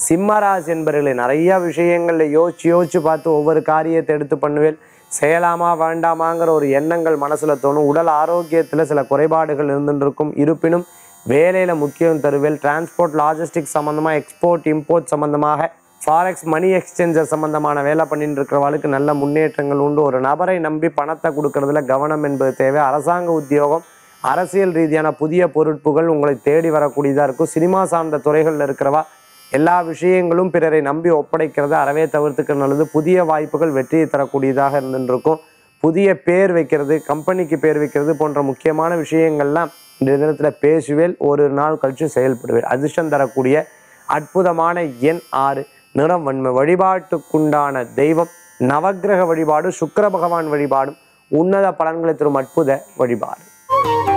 சிம்மராசி என்பவர்களே நிறைய விஷயங்களில் யோசிச்சு யோசிச்சு பார்த்து ஒவ்வொரு காரியத்தை எடுத்து பண்ணுவேன் செய்யலாமா வேண்டாமாங்கிற ஒரு எண்ணங்கள் மனசில் தோணும் உடல் ஆரோக்கியத்தில் சில குறைபாடுகள் இருந்துட்டு இருக்கும் இருப்பினும் வேலையில் முக்கியம் தருவேல் டிரான்ஸ்போர்ட் லாஜிஸ்டிக் சம்மந்தமாக எக்ஸ்போர்ட் இம்போர்ட் சம்மந்தமாக ஃபாரெக்ஸ் மணி எக்ஸ்சேஞ்சர் சம்பந்தமான வேலை பண்ணிட்டு இருக்கிறவளுக்கு நல்ல முன்னேற்றங்கள் உண்டு ஒரு நபரை நம்பி பணத்தை கொடுக்கறதுல கவனம் என்பது தேவை அரசாங்க உத்தியோகம் அரசியல் ரீதியான புதிய பொறுப்புகள் உங்களை தேடி வரக்கூடியதாக இருக்கும் சினிமா சார்ந்த துறைகளில் இருக்கிறவா எல்லா விஷயங்களும் பிறரை நம்பி ஒப்படைக்கிறத அறவே தவிர்த்துக்க நல்லது புதிய வாய்ப்புகள் வெற்றியை தரக்கூடியதாக இருந்துருக்கும் புதிய பேர் வைக்கிறது கம்பெனிக்கு பேர் வைக்கிறது போன்ற முக்கியமான விஷயங்கள்லாம் இந்த தினத்தில் பேசுவேல் ஒரு நாள் கழிச்சு செயல்படுவேன் அதிர்ஷ்டம் தரக்கூடிய அற்புதமான எண் ஆறு நிறம் வன்மை வழிபாட்டுக்குண்டான தெய்வம் நவக்கிரக வழிபாடு சுக்கிர பகவான் வழிபாடும் உன்னத பலன்களை தரும் அற்புத வழிபாடு